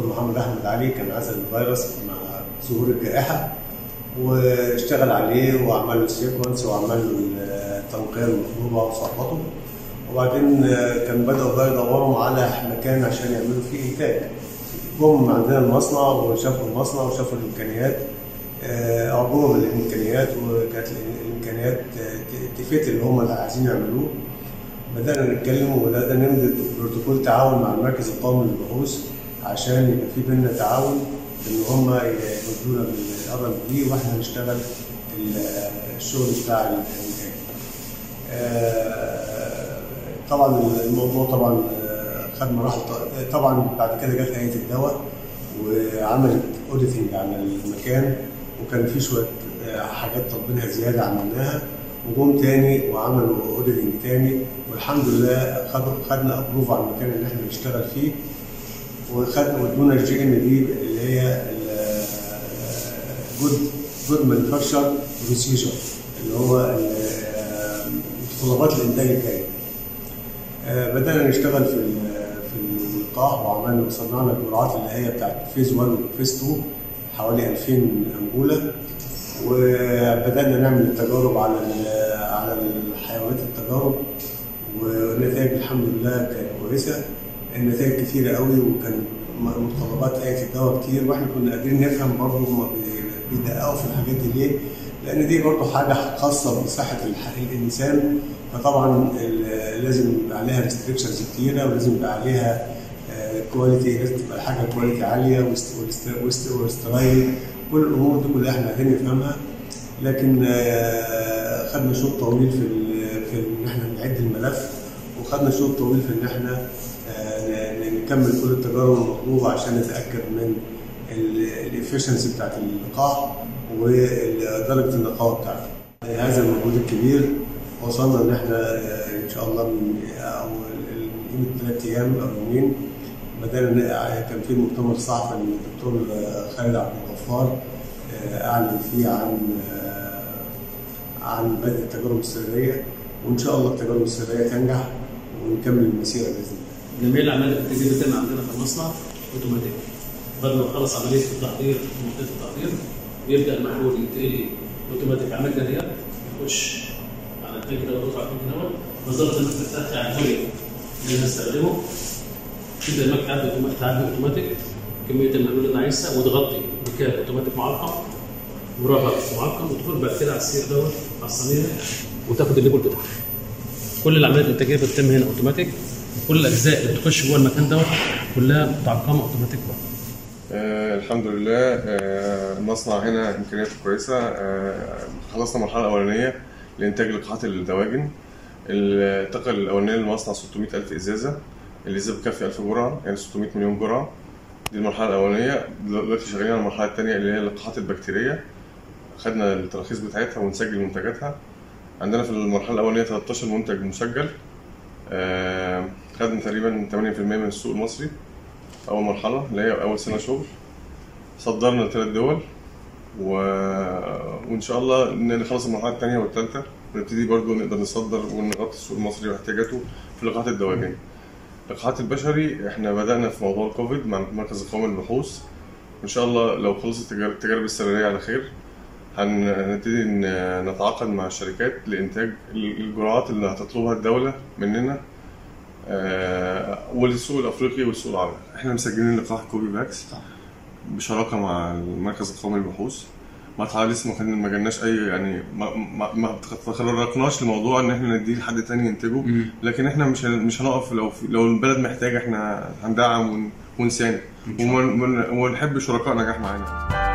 الدكتور محمد احمد علي كان عزل الفيروس مع ظهور الجائحه واشتغل عليه وعمل له سيكونس وعمل له التنقيه المطلوبه وظبطه وبعدين كان بداوا بقى يدوروا على مكان عشان يعملوا فيه انتاج جم عندنا المصنع وشافوا المصنع وشافوا الامكانيات اعجبوا بالامكانيات وكانت الامكانيات تفيت اللي هم اللي عايزين يعملوه بدانا نتكلم وبدانا نمضي بروتوكول تعاون مع المركز القومي للبحوث عشان يبقى في بينا تعاون ان هم يدونا بالار دي واحنا نشتغل الشغل بتاع الانتاج. طبعا الموضوع طبعا خد مراحل طبعا بعد كده جت هيئه الدواء وعملت اوديتنج على المكان وكان في شويه حاجات طالبينها زياده عملناها وجم تاني وعملوا اوديتنج تاني والحمد لله خدوا خدنا ابروف على المكان اللي احنا بنشتغل فيه وخدنا ودونا الجي ان دي اللي هي جود جود مانيفاكتشر بروسيجر اللي هو متطلبات الانتاج الجاي بدانا نشتغل في في اللقاح وعملنا وصنعنا الجرعات اللي هي بتاعت فيز 1 وفيز 2 حوالي 2000 انبوله وبدانا نعمل التجارب على على الحيوانات التجارب والنتائج الحمد لله كانت كويسه النتائج كثيره قوي وكان متطلبات هيئه الدواء كتير واحنا كنا قادرين نفهم برضه هم بيدققوا في الحاجات دي ليه؟ لان دي برضه حاجه خاصه بصحه الانسان فطبعا لازم يبقى عليها ريستريكشنز كتيره ولازم يبقى عليها كواليتي لازم تبقى حاجه كواليتي عاليه وسترايل كل الامور دي كلها احنا قاعدين نفهمها لكن خدنا شوط طويل في في ان احنا نعد الملف وخدنا شوط طويل في ان احنا نكمل كل التجارب المطلوبه عشان نتاكد من الافشنسي بتاعت اللقاح ودرجه النقاوه بتاعته. هذا المجهود الكبير وصلنا ان احنا ان شاء الله من او قيمه ثلاث ايام او يومين بدانا كان في مؤتمر صحفي للدكتور خالد عبد الغفار اعلن فيه عن عن بدء التجارب السريه وان شاء الله التجارب السريه تنجح ونكمل المسيره باذن الله. جميع الاعمال الانتاجيه بتتم عندنا في المصنع اوتوماتيك. بعد ما نخلص عمليه التحضير منطقه التحضير بيبدا المحلول ينتقل اوتوماتيك على المكنه ديت يخش على التانك ده ويرفع التانك دوت وزاره المكنه بتاعتها على الفوليوم اللي هنستخدمه تبدا المكنه تعدي تعدي اوتوماتيك كميه المحلول اللي انا عايزها وتغطي بكاب اوتوماتيك معقم مربع معقم وتدخل بعد كده على السير دوت على الصينيه وتاخد الليبل بتاعها. كل العمليات الانتاجيه بتتم هنا اوتوماتيك كل الاجزاء اللي بتخش جوه المكان دوت كلها متعقمه اوتوماتيك بقى. آه الحمد لله آه المصنع هنا امكانياته كويسه آه خلصنا المرحله الاولانيه لانتاج لقاحات الدواجن الطاقه الاولانيه للمصنع 600 الف ازازه الازازه بتكفي 1000 جرعه يعني 600 مليون جرعه دي المرحله الاولانيه دلوقتي شغالين على المرحله الثانيه اللي هي اللقاحات البكتيريه خدنا التراخيص بتاعتها ونسجل منتجاتها عندنا في المرحله الاولانيه 13 منتج مسجل خدنا تقريبا 8% من السوق المصري اول مرحله اللي هي اول سنه شغل صدرنا لثلاث دول و... وان شاء الله نخلص المرحله الثانيه والثالثه ونبتدي برضو نقدر نصدر ونغطي السوق المصري واحتياجاته في لقاحات الدواجن لقاحات البشري احنا بدانا في موضوع الكوفيد مع المركز القومي للبحوث ان شاء الله لو خلصت التجارب السريريه على خير هنبتدي نتعاقد مع الشركات لانتاج الجرعات اللي هتطلبها الدوله مننا آه والسوق الافريقي والسوق العربي احنا مسجلين لقاح كوبي باكس بشراكه مع المركز القومي للبحوث ما لسه ما جالناش اي يعني ما ما, ما تطرقناش لموضوع ان احنا نديه لحد تاني ينتجه لكن احنا مش مش هنقف لو لو البلد محتاجه احنا هندعم ونساند وما نحب شركاء نجاح معانا